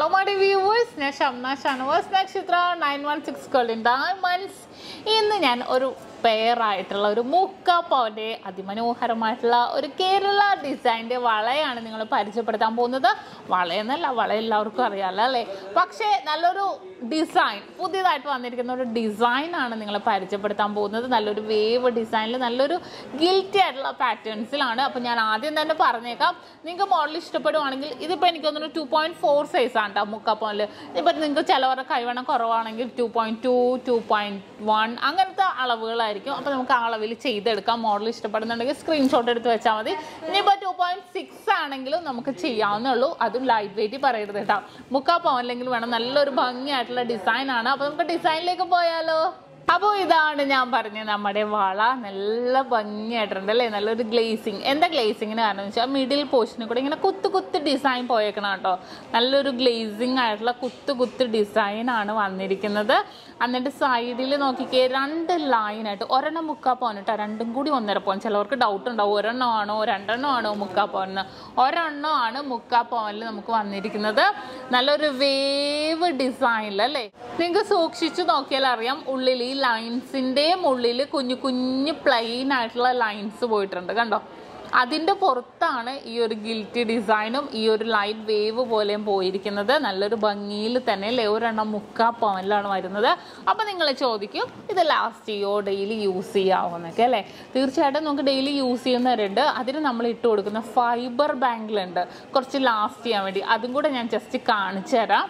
മടി വ്യൂവേഴ്സ് ഞാൻ Shamna Shanavas Nakshatra nine one six golden diamonds ഇന്ന് ഞാൻ ഒരു പെയറായിട്ടുള്ള ഒരു മുക്കാപ്പവൻ്റെ അതിമനോഹരമായിട്ടുള്ള ഒരു കേരള ഡിസൈൻ്റെ വളയാണ് നിങ്ങൾ പരിചയപ്പെടുത്താൻ പോകുന്നത് വളയെന്നല്ല വള എല്ലാവർക്കും അറിയാമല്ലോ അല്ലേ പക്ഷേ നല്ലൊരു ഡിസൈൻ പുതിയതായിട്ട് വന്നിരിക്കുന്ന ഒരു ഡിസൈനാണ് നിങ്ങൾ പരിചയപ്പെടുത്താൻ പോകുന്നത് നല്ലൊരു വേവ് ഡിസൈനിൽ നല്ലൊരു ഗിൽറ്റി ആയിട്ടുള്ള പാറ്റേൺസിലാണ് അപ്പോൾ ഞാൻ ആദ്യം തന്നെ പറഞ്ഞേക്കാം നിങ്ങൾക്ക് മോഡൽ ഇഷ്ടപ്പെടുവാണെങ്കിൽ ഇതിപ്പോൾ എനിക്ക് തോന്നുന്നു ടു പോയിൻറ്റ് ഫോർ സൈസാണ് കേട്ടോ മുക്കാപ്പോണിൽ ഇപ്പം നിങ്ങൾക്ക് ചിലവരുടെ കൈവണ്ണം കുറവാണെങ്കിൽ two point two two point one അങ്ങനത്തെ അളവുകളായിരിക്കും അപ്പോൾ നമുക്ക് ആ അളവിൽ ചെയ്തെടുക്കാം മോഡൽ ഇഷ്ടപ്പെടുന്നുണ്ടെങ്കിൽ സ്ക്രീൻഷോട്ട് എടുത്ത് വെച്ചാൽ മതി ഇനിയിപ്പോൾ ടു പോയിൻറ്റ് സിക്സ് ആണെങ്കിലും നമുക്ക് ചെയ്യാവുന്നേ ഉള്ളൂ അതും ലൈറ്റ് വെയിറ്റ് പറയരുത് കേട്ടോ മുക്കാ പവനിലെങ്കിൽ വേണം നല്ലൊരു ഭംഗിയായിട്ടുള്ള ഡിസൈനാണ് അപ്പോൾ നമുക്ക് ഡിസൈനിലേക്ക് പോയാലോ അപ്പോൾ ഇതാണ് ഞാൻ പറഞ്ഞ നമ്മുടെ വള നല്ല ഭംഗിയായിട്ടുണ്ട് അല്ലേ നല്ലൊരു ഗ്ലേസിങ് എന്താ ഗ്ലേസിങ്ങിന് കാരണം എന്ന് വെച്ചാൽ മിഡിൽ പോർഷനിൽ കൂടെ ഇങ്ങനെ കുത്ത് കുത്ത് ഡിസൈൻ പോയേക്കണം കേട്ടോ നല്ലൊരു ഗ്ലേസിങ് ആയിട്ടുള്ള കുത്ത് കുത്ത് ഡിസൈനാണ് വന്നിരിക്കുന്നത് എന്നിട്ട് സൈഡിൽ നോക്കിക്കേ രണ്ട് ലൈനായിട്ട് ഒരെണ്ണം മുക്കാ പോന്നിട്ടോ രണ്ടും കൂടി ഒന്നര പോൻ ചിലവർക്ക് ഡൗട്ട് ഉണ്ടാവും ഒരെണ്ണം ആണോ രണ്ടെണ്ണം ആണോ മുക്കാ പോന്ന് ഒരെണ്ണം ആണ് മുക്കാ പോനിൽ നമുക്ക് വന്നിരിക്കുന്നത് നല്ലൊരു വേവ് ഡിസൈനിൽ അല്ലേ നിങ്ങൾക്ക് സൂക്ഷിച്ചു നോക്കിയാൽ അറിയാം ഉള്ളിൽ ഈ ലൈൻസിൻ്റെയും ഉള്ളിൽ കുഞ്ഞു കുഞ്ഞു പ്ലെയിൻ ആയിട്ടുള്ള ലൈൻസ് പോയിട്ടുണ്ട് കണ്ടോ അതിൻ്റെ പുറത്താണ് ഈ ഒരു ഗിൽറ്റി ഡിസൈനും ഈ ഒരു ലൈറ്റ് വേവ് പോലെയും പോയിരിക്കുന്നത് നല്ലൊരു ഭംഗിയിൽ തന്നെ അല്ലേ ഒരെണ്ണം മുക്കാ പവനിലാണ് വരുന്നത് അപ്പോൾ നിങ്ങൾ ചോദിക്കും ഇത് ലാസ്റ്റ് ചെയ്യോ ഡെയിലി യൂസ് ചെയ്യാവുന്നൊക്കെ അല്ലേ തീർച്ചയായിട്ടും നമുക്ക് ഡെയിലി യൂസ് ചെയ്യുന്നവരുണ്ട് അതിന് നമ്മൾ ഇട്ട് കൊടുക്കുന്ന ഫൈബർ ബാങ്കിലുണ്ട് കുറച്ച് ലാസ്റ്റ് ചെയ്യാൻ വേണ്ടി അതും കൂടെ ഞാൻ ജസ്റ്റ് കാണിച്ചു തരാം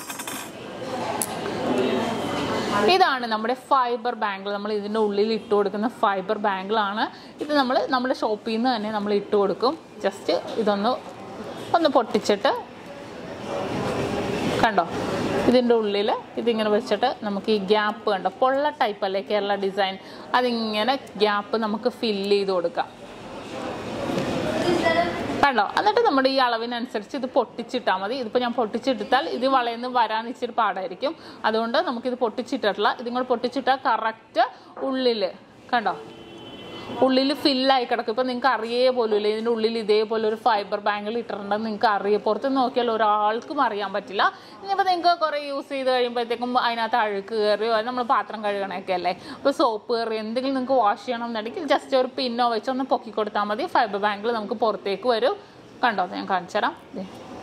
ഇതാണ് നമ്മുടെ ഫൈബർ ബാങ്കിൾ നമ്മൾ ഇതിൻ്റെ ഉള്ളിൽ ഇട്ട് കൊടുക്കുന്ന ഫൈബർ ബാങ്കിളാണ് ഇത് നമ്മൾ നമ്മുടെ ഷോപ്പിൽ നിന്ന് തന്നെ നമ്മൾ ഇട്ട് കൊടുക്കും ജസ്റ്റ് ഇതൊന്ന് ഒന്ന് പൊട്ടിച്ചിട്ട് കണ്ടോ ഇതിൻ്റെ ഉള്ളിൽ ഇതിങ്ങനെ വെച്ചിട്ട് നമുക്ക് ഈ ഗ്യാപ്പ് കണ്ടോ പൊള്ള ടൈപ്പ് അല്ലേ കേരള ഡിസൈൻ അതിങ്ങനെ ഗ്യാപ്പ് നമുക്ക് ഫില്ല് ചെയ്ത് കൊടുക്കാം കണ്ടോ എന്നിട്ട് നമ്മുടെ ഈ അളവിനനുസരിച്ച് ഇത് പൊട്ടിച്ചിട്ടാൽ മതി ഇതിപ്പോൾ ഞാൻ പൊട്ടിച്ചിട്ടാൽ ഇത് വളയെന്ന് വരാൻ ഇച്ചിരി പാടായിരിക്കും അതുകൊണ്ട് നമുക്കിത് പൊട്ടിച്ചിട്ടില്ല ഇതും കൂടെ പൊട്ടിച്ചിട്ടാൽ കറക്റ്റ് ഉള്ളിൽ കണ്ടോ ഉള്ളിൽ ഫില്ലായി കിടക്കും ഇപ്പം നിങ്ങൾക്ക് അറിയേ പോലും ഇല്ല ഇതിൻ്റെ ഉള്ളിൽ ഇതേപോലെ ഒരു ഫൈബർ ബാങ്കിൽ ഇട്ടിട്ടുണ്ടെന്ന് നിങ്ങൾക്ക് അറിയാം പുറത്ത് നോക്കിയാൽ ഒരാൾക്കും അറിയാൻ പറ്റില്ല ഇനിയിപ്പോൾ നിങ്ങൾക്ക് കുറേ യൂസ് ചെയ്ത് കഴിയുമ്പോഴത്തേക്കും അതിനകത്ത് അഴുക്ക് കയറിയോ അത് നമ്മൾ പാത്രം കഴുകണമൊക്കെ അല്ലേ അപ്പോൾ സോപ്പ് കയറി എന്തെങ്കിലും നിങ്ങൾക്ക് വാഷ് ചെയ്യണം എന്നുണ്ടെങ്കിൽ ജസ്റ്റ് ഒരു പിന്നോ വെച്ച് ഒന്ന് പൊക്കി കൊടുത്താൽ മതി ഫൈബർ ബാങ്കിൽ നമുക്ക് പുറത്തേക്ക് വരും കണ്ടോ ഞാൻ കാണിച്ചു തരാം ദേ.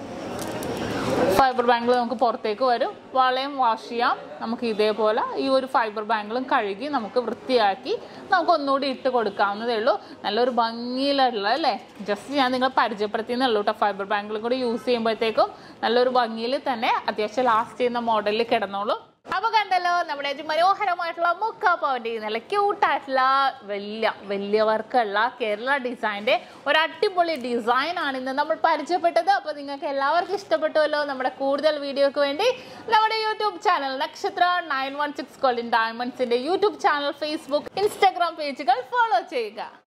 ഫൈബർ ബാങ്കിൽ നമുക്ക് പുറത്തേക്ക് വരും വളയും വാഷ് ചെയ്യാം നമുക്ക് ഇതേപോലെ ഈ ഒരു ഫൈബർ ബാങ്കിലും കഴുകി നമുക്ക് വൃത്തിയാക്കി നമുക്ക് ഒന്നുകൂടി ഇട്ട് കൊടുക്കാവുന്നതേ ഉള്ളൂ നല്ലൊരു ഭംഗിയിലുള്ള അല്ലേ ജസ്റ്റ് ഞാൻ നിങ്ങളെ പരിചയപ്പെടുത്തിയെന്നേ ഉള്ളൂ കേട്ടോ ഫൈബർ ബാങ്കിലും കൂടി യൂസ് ചെയ്യുമ്പോഴത്തേക്കും നല്ലൊരു ഭംഗിയിൽ തന്നെ അത്യാവശ്യം ലാസ്റ്റ് ചെയ്യുന്ന മോഡലിൽ കിടന്നോളൂ അപ്പൊ കണ്ടല്ലോ നമ്മുടെ മനോഹരമായിട്ടുള്ള മുക്കാപ്പവന്റെ നല്ല ക്യൂട്ടായിട്ടുള്ള വലിയ വലിയവർക്കുള്ള കേരള ഡിസൈൻ്റെ ഒരു അടിപൊളി ഡിസൈൻ ആണ് ഇന്ന് നമ്മൾ പരിചയപ്പെട്ടത് അപ്പൊ നിങ്ങൾക്ക് എല്ലാവർക്കും ഇഷ്ടപ്പെട്ടുവല്ലോ നമ്മുടെ കൂടുതൽ വീഡിയോക്ക് വേണ്ടി നമ്മുടെ YouTube channel Nakshatra nine one six golden ഡയമണ്ട്സിന്റെ യൂട്യൂബ് ചാനൽ ഫേസ്ബുക്ക് ഇൻസ്റ്റാഗ്രാം പേജുകൾ ഫോളോ ചെയ്യുക